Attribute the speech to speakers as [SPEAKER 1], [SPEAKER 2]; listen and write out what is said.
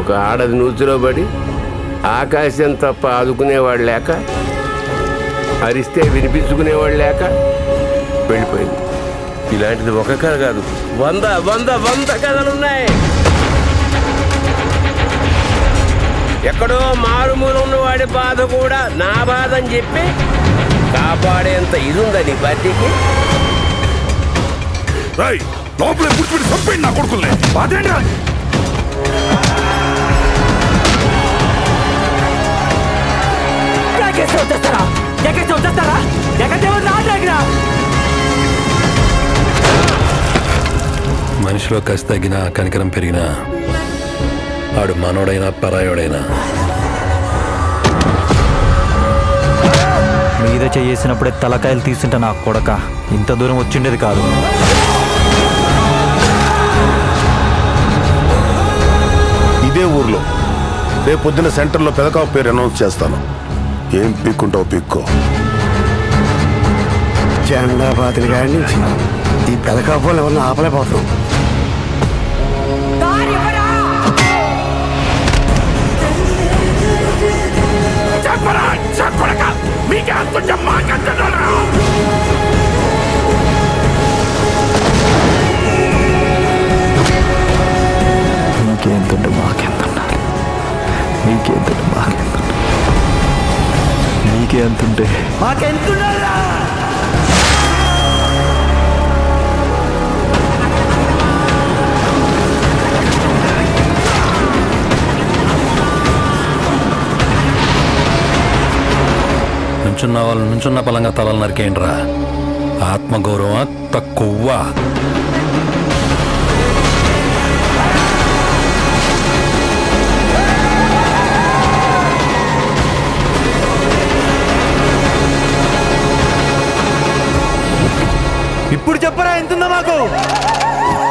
[SPEAKER 1] ఒక ఆడది నూతిలో పడి ఆకాశం తప్ప ఆదుకునేవాడు లేక అరిస్తే వినిపించుకునేవాడు లేక వెళ్ళిపోయింది ఇలాంటిది ఒక కథ కాదు వంద వంద వంద కథలున్నాయి ఎక్కడో మారుమూల ఉన్నవాడి బాధ కూడా నా బాధ అని చెప్పి కాపాడేంత ఇది ఉందని బతికి
[SPEAKER 2] రాయ్ లోపలే పుడిచిపెట్టి చంపేయండి నా కొడుకుల్ని అదేంటి
[SPEAKER 3] ఎక్కడికి వచ్చేస్తారా ఎక్కడికి వచ్చేస్తారా ఎక్కడికి రాట్లేకరా
[SPEAKER 4] మనిషిలో కసి తగ్గినా కనికరం పెరిగినా ఆడు మనోడైనా పరాయోడైనా
[SPEAKER 5] మీద చేసినప్పుడే తలకాయలు తీసుంటే నా కొడక ఇంత దూరం వచ్చిండేది కాదు
[SPEAKER 6] ఇదే ఊర్లో రేపు పొద్దున సెంటర్లో పెదకావు పేరు అనౌన్స్ చేస్తాను ఏం పీక్కుంటావు పీక్కో
[SPEAKER 7] జెండా బాతులు కాడి నుంచి ఈ పెదకాపులు ఎవరిని ఆపలేకపోతున్నాం
[SPEAKER 2] చెప్పరా చెప్పడక మీకే అంతుంటే మాకంటున్నారా
[SPEAKER 5] నీకేంతంటే మాకెంత ఉండాలి నీకేంతంటే మాకెంత ఉండాలి నీకే అంతుంటే
[SPEAKER 3] మాకెంతున్నారా
[SPEAKER 4] నుంచున్న వాళ్ళు నుంచున్న పలంగా తలలు నరికేయండిరా ఆత్మగౌరవం తక్కువ
[SPEAKER 5] ఇప్పుడు చెప్పరా ఎంతుందో మాకు